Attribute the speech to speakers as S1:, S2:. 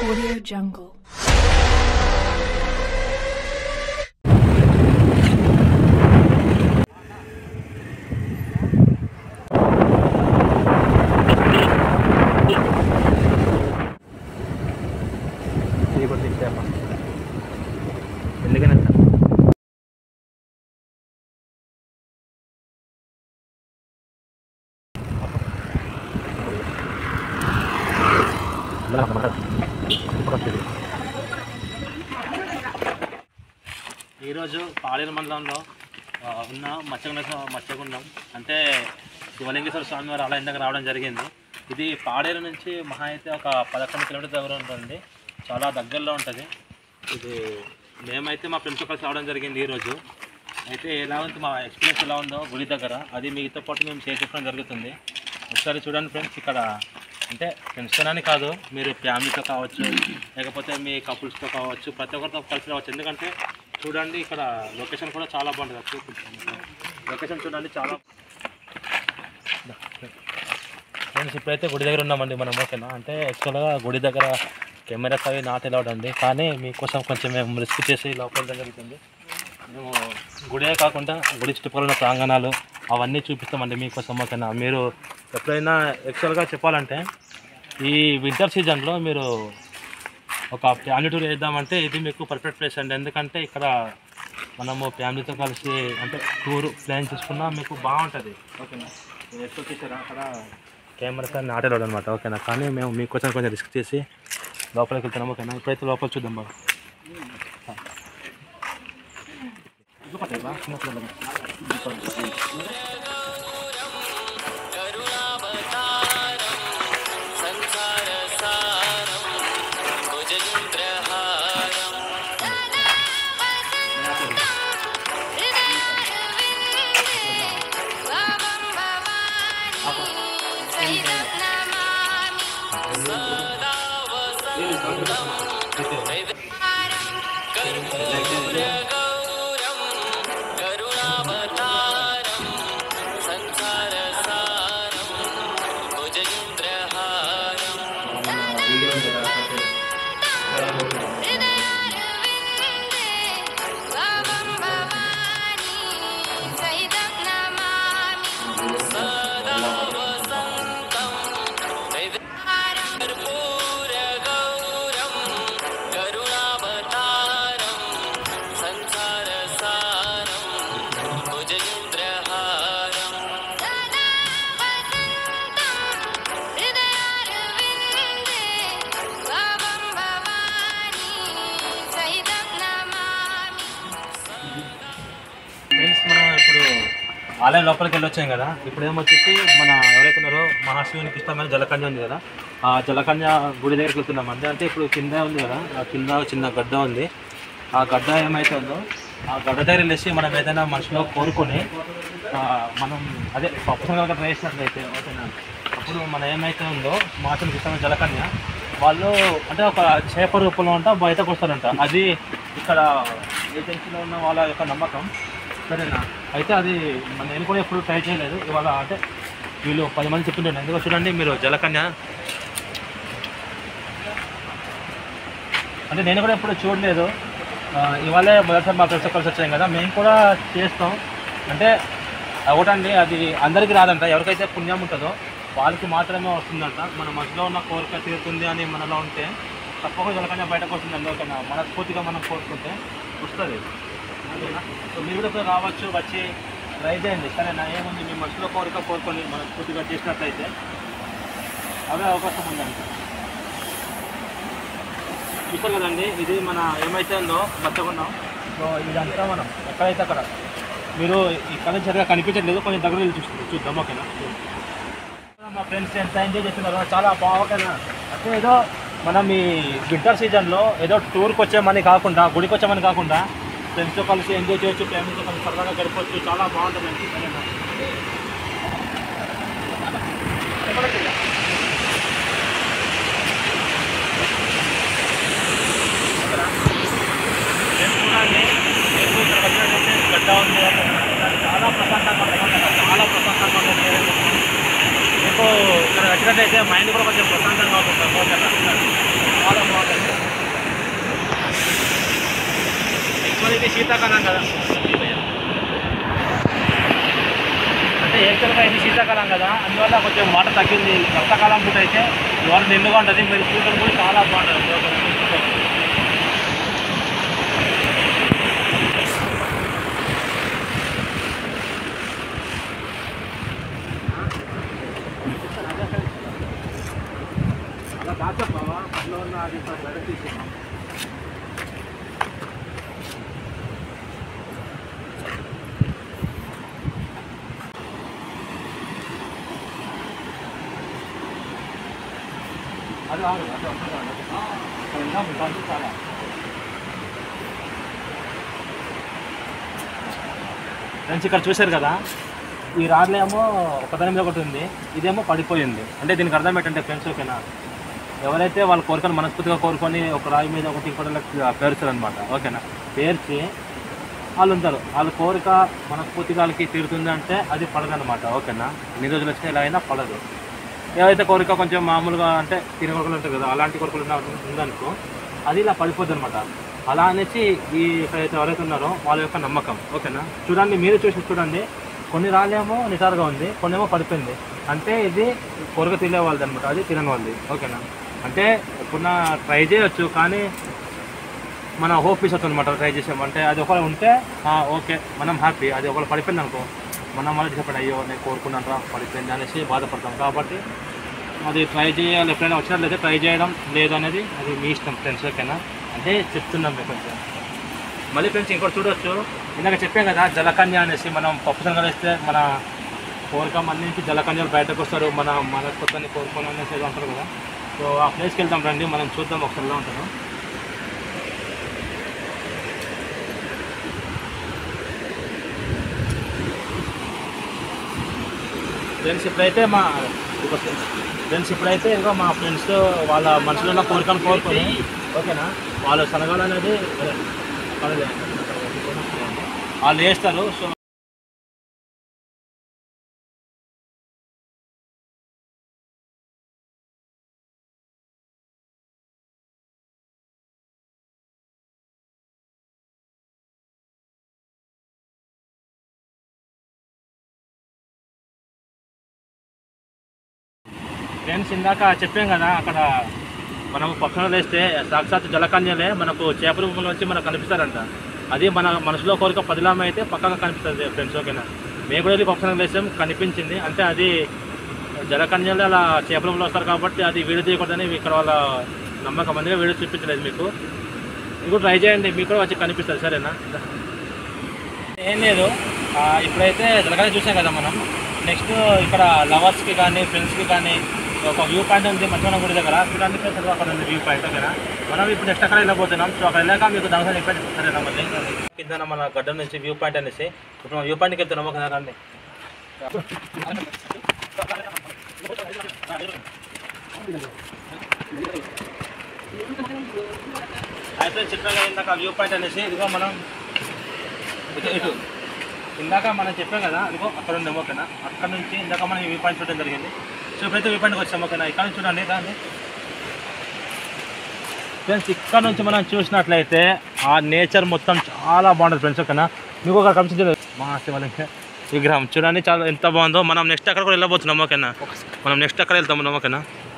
S1: Audio Jungle.
S2: ఇది కూడా తీసేయమ్మా ఎందుకని ఈరోజు పాడేరు మండలంలో ఆ, ఉన్న మత్స్యగుండ మత్స్యగుండం అంటే శివలింగేశ్వర స్వామి వారి ఆలయం దగ్గర రావడం జరిగింది ఇది పాడేరు నుంచి మహా అయితే ఒక పదకొండు కిలోమీటర్ దగ్గర ఉంటుంది చాలా దగ్గరలో ఉంటుంది ఇది మేమైతే మా ఫ్రెండ్స్తో కలిసి రావడం జరిగింది ఈరోజు అయితే ఎలా ఉంది మా ఎక్స్పీరియన్స్ ఎలా ఉందో గుడి దగ్గర అది మీతో పాటు మేము షేర్ చేసుకోవడం జరుగుతుంది ఒకసారి చూడండి ఫ్రెండ్స్ ఇక్కడ అంటే ఫ్రెండ్స్తోనని కాదు మీరు ఫ్యామిలీతో కావచ్చు లేకపోతే మీ కపుల్స్తో కావచ్చు ప్రతి ఒక్కరితో కలిసి రావచ్చు ఎందుకంటే చూడండి ఇక్కడ లొకేషన్ కూడా చాలా బాగుంటుంది అది చూపించాను లొకేషన్ చూడండి చాలా ఫ్రెండ్స్ ఇప్పుడైతే గుడి దగ్గర ఉన్నామండి మనం ఓకేనా అంటే యాక్చువల్గా గుడి దగ్గర కెమెరాస్ అవి నాట్ అలౌడ్ అండి కానీ మీకోసం కొంచెం మేము రిస్క్ చేసి లోపల జరుగుతుంది మేము గుడే కాకుండా గుడి చుట్టుపక్కల ఉన్న ప్రాంగణాలు అవన్నీ చూపిస్తామండి మీకోసం ఓకేనా మీరు ఎప్పుడైనా యాక్చువల్గా చెప్పాలంటే ఈ వింటర్ సీజన్లో మీరు ఒక ఫ్యామిలీ టూర్ వేద్దామంటే ఇది మీకు పర్ఫెక్ట్ ప్లేస్ అండి ఎందుకంటే ఇక్కడ మనము ఫ్యామిలీతో కలిసి అంటే టూర్ ప్లాన్ చేసుకున్నా మీకు బాగుంటుంది ఓకేనా మీరు ఎక్కువ తీసారా అక్కడ కెమెరాస్ అన్ని ఆటలు అనమాట ఓకేనా కానీ మేము మీకోసం కొంచెం రిస్క్ చేసి లోపలికి వెళ్తున్నాం ఓకేనా ఇప్పుడైతే లోపల చూద్దాం బాగా ఫ్రెండ్స్ మనం ఇప్పుడు ఆలయం లోపలికి వెళ్ళొచ్చాం కదా ఇప్పుడు ఏమొచ్చేసి మన ఎవరైతే ఉన్నారో మహాశివునికి ఇష్టమైన జలకన్య ఉంది కదా ఆ జలకన్య గుడి దగ్గరికి వెళ్తున్నాం అంటే అంటే ఇప్పుడు కింద ఉంది కదా ఆ కింద చిన్న గడ్డ ఉంది ఆ గడ్డ ఏమైతే ఉందో ఆ గడ్డ దగ్గర వెళ్ళేసి మనం ఏదైనా మనసులో కోరుకొని ఆ, మనం అదే పప్పు సంగతి ట్రై చేసినట్లయితే ఓకేనా అప్పుడు మన ఏమైతే ఉందో మహాశివునికి ఇష్టమైన జలకన్య వాళ్ళు అంటే ఒక చేప రూపంలో అంట బయటకు వస్తారంట అది ఇక్కడ ఏజెన్సీలో ఉన్న వాళ్ళ యొక్క నమ్మకం సరేనా అయితే అది మన నేను కూడా ఎప్పుడు ట్రై చేయలేదు ఇవాళ అంటే వీళ్ళు పది మంది చెప్తుంటాను ఎందుకో చూడండి మీరు జలకన్య అంటే నేను కూడా ఎప్పుడు చూడలేదు ఆ, ఇవాళే మొదటిసారి మా ఫ్రెండ్స్ కలిసి వచ్చాం కదా మేము కూడా చేస్తాం అంటే ఒకటండి అది అందరికీ రాదంట ఎవరికైతే పుణ్యం ఉంటుందో వాళ్ళకి మాత్రమే వస్తుందంట మన మనసులో ఉన్న కోరిక తీరుతుంది అని మనలో ఉంటే తప్పకుండా జలకన్య బయటకు వస్తుందండి ఓకేనా మనస్ఫూర్తిగా మనం కోరుకుంటే వస్తుంది ఓకేనా సో మీరు కూడా ఇప్పుడు రావచ్చు వచ్చి ట్రై చేయండి సరేనా ఏముంది మీ మనసులో కోరిక కోరుకొని మనస్ఫూర్తిగా చేసినట్లయితే అవే అవకాశం ఉందండి చూస్తారు కదండి ఇది మన ఏమైతే ఉందో మచ్చకున్నాం సో ఇదంతా మనం ఎక్కడైతే అక్కడ మీరు ఇక్కడ నుంచి సరిగా కనిపించట్లేదు కొంచెం దగ్గర వెళ్ళి చూస్తుంది చూద్దాం ఓకేనా మా ఫ్రెండ్స్ ఎంత ఎంజాయ్ చేస్తున్నారో చాలా బాగుందా అంటే ఏదో మనం ఈ వింటర్ సీజన్లో ఏదో టూర్కి వచ్చామని కాకుండా గుడికి వచ్చామని కాకుండా ఫ్రెండ్స్తో కలిసి ఎంజాయ్ చేయొచ్చు ఫ్యామిలీతో కలిసి సరదాగా గడపచ్చు చాలా బాగుంటుందండి సరేనా చూడండి ఎక్కువ ఇక్కడ వచ్చినట్టయితే గడ్డ ఉంది చాలా ప్రశాంతంగా ఉంటుంది చాలా ప్రశాంతంగా ఉంటుంది మీకు ఇక్కడ వచ్చినట్టయితే మైండ్ కూడా కొంచెం ప్రశాంతంగా ఉంటుంది ఓకేనా చాలా బాగుంటుంది యాక్చువల్ ఇది శీతాకాలం కదా అంటే యాక్చువల్గా ఇది శీతాకాలం కదా అందువల్ల కొంచెం వాటర్ తగ్గింది వర్షాకాలం పూట అయితే ఈ వాటర్ నిండుగా ఉంటుంది మీరు చూడడం కూడా చాలా బాగుంటుంది అలా కాకపోవా అందులో ఉన్న అది బయట తీసుకున్నాం అది ఆగు, అది ఆగు, అది ఆగు. అక్కడ వెళ్దాం, ఇబ్బంది చాలా. ఫ్రెండ్స్ ఇక్కడ చూశారు కదా ఈ రాడ్లు ఏమో ఒకదాని మీద ఒకటి ఉంది ఇదేమో పడిపోయింది అంటే దీనికి అర్థం ఏంటంటే ఫ్రెండ్స్ ఓకేనా ఎవరైతే వాళ్ళ కోరికను మనస్ఫూర్తిగా కోరుకొని ఒక రాయి మీద ఒకటి ఇంకోటి పేరుస్తారు అనమాట ఓకేనా పేర్చి వాళ్ళు ఉంటారు వాళ్ళ కోరిక మనస్ఫూర్తిగా వాళ్ళకి తీరుతుంది అంటే అది పడదనమాట ఓకేనా ఎన్ని రోజులు వచ్చినా ఎలా అయినా పడదు ఏవైతే కోరిక కొంచెం మామూలుగా అంటే తినే కోరికలు ఉంటాయి కదా అలాంటి కోరికలు ఉన్న ఉందనుకో అది ఇలా పడిపోద్ది అనమాట అలా అనేసి ఈ ఇక్కడైతే ఎవరైతే ఉన్నారో వాళ్ళ యొక్క నమ్మకం ఓకేనా చూడండి మీరు చూసి చూడండి కొన్ని రాళ్ళేమో నిటారుగా ఉంది కొన్ని ఏమో పడిపోయింది అంటే ఇది కోరిక తినే వాళ్ళది అనమాట అది తినని వాళ్ళది ఓకేనా అంటే ఎప్పుడన్నా ట్రై చేయొచ్చు కానీ మన హోప్ పీస్ అవుతుంది అనమాట ట్రై చేసాం అంటే అది ఒకవేళ ఉంటే ఆ, ఓకే మనం హ్యాపీ అది ఒకవేళ పడిపోయింది అనుకో మనం మళ్ళీ డిసప్పాయింట్ అయ్యో నేను కోరుకున్నాను పడిపోయింది అనేసి బాధపడతాం కాబట్టి అది ట్రై చేయాలి ఎప్పుడైనా వచ్చినట్లయితే ట్రై చేయడం లేదనేది అది మీ ఇష్టం ఫ్రెండ్స్ ఓకేనా అంటే చెప్తున్నాం మీకు కొంచెం మళ్ళీ ఫ్రెండ్స్ ఇంకోటి చూడొచ్చు ఇందాక చెప్పాం కదా జలకన్య అనేసి మనం పప్పు సంగతి వేస్తే మన కోరిక మంది నుంచి జలకన్యలు బయటకు వస్తారు మన మన కొత్తని కోరుకొని అనేసి ఏదో అంటారు కదా సో ఆ ప్లేస్కి వెళ్తాం రండి మనం చూద్దాం ఒకసారి ఎలా ఉంటుందో ఫ్రెండ్స్ ఇప్పుడైతే మా ఫ్రెండ్స్ ఇప్పుడైతే ఇంకా మా ఫ్రెండ్స్ వాళ్ళ మనసులో ఉన్న కోరికను కోరుకొని ఓకేనా వాళ్ళు సనగాలు అనేది అదే, పడలే. వాళ్ళు వేస్తారు సో ఫ్రెండ్స్ ఇందాక చెప్పాం కదా అక్కడ మనం పక్కన వేస్తే సాక్షాత్ జలకన్యలే మనకు చేపల రూపంలో వచ్చి మనకు కనిపిస్తారంట అది మన మనసులో కోరిక పదిలామ అయితే పక్కగా కనిపిస్తుంది ఫ్రెండ్స్ ఓకేనా మేము కూడా వెళ్ళి పక్కన వేసాం కనిపించింది అంటే అది జలకన్యలు అలా చేపల రూపంలో వస్తారు కాబట్టి అది వీడియో తీయకూడదని ఇక్కడ వాళ్ళ నమ్మకం అందుకే వీడియో చూపించలేదు మీకు మీకు ట్రై చేయండి మీకు కూడా వచ్చి కనిపిస్తుంది సరేనా ఏం లేదు ఆ, ఇప్పుడైతే జలకన్య చూసాం కదా మనం నెక్స్ట్ ఇక్కడ లవర్స్కి కానీ ఫ్రెండ్స్కి కానీ ఒక వ్యూ పాయింట్ ఉంది మధ్యాహ్నం గుడి దగ్గర చూడండి ఫ్రెండ్స్ అదిగో అక్కడ ఉంది వ్యూ పాయింట్ ఓకేనా మనం ఇప్పుడు నెక్స్ట్ అక్కడ వెళ్ళబోతున్నాం సో అక్కడ వెళ్ళాక మీకు దాని చెప్పండి సరేనా మళ్ళీ కింద మన గడ్డ నుంచి వ్యూ పాయింట్ అనేసి ఇప్పుడు మనం వ్యూ పాయింట్కి వెళ్తున్నాం ఓకేనా రండి అయితే చెప్పాగా ఇందాక వ్యూ పాయింట్ అనేసి ఇదిగో మనం ఇటు ఇటు ఇందాక మనం చెప్పాం కదా అదిగో అక్కడ ఉంది ఓకేనా అక్కడ నుంచి ఇందాక మనం ఈ వ్యూ పాయింట్ చూడడం జరిగింది సో ఇప్పుడైతే వ్యూ పాయింట్కి వచ్చాం ఓకేనా ఇక్కడ నుంచి చూడండి దాన్ని ఫ్రెండ్స్ ఇక్కడ నుంచి మనం చూసినట్లయితే ఆ నేచర్ మొత్తం చాలా బాగుంటుంది ఫ్రెండ్స్ ఓకేనా మీకు ఒక కనిపించలేదు మా శివలింగ విగ్రహం చూడండి చాలా ఎంత బాగుందో మనం నెక్స్ట్ అక్కడ కూడా వెళ్ళబోతున్నాం ఓకేనా మనం నెక్స్ట్ అక్కడ వెళ్తాం మనం ఓకేనా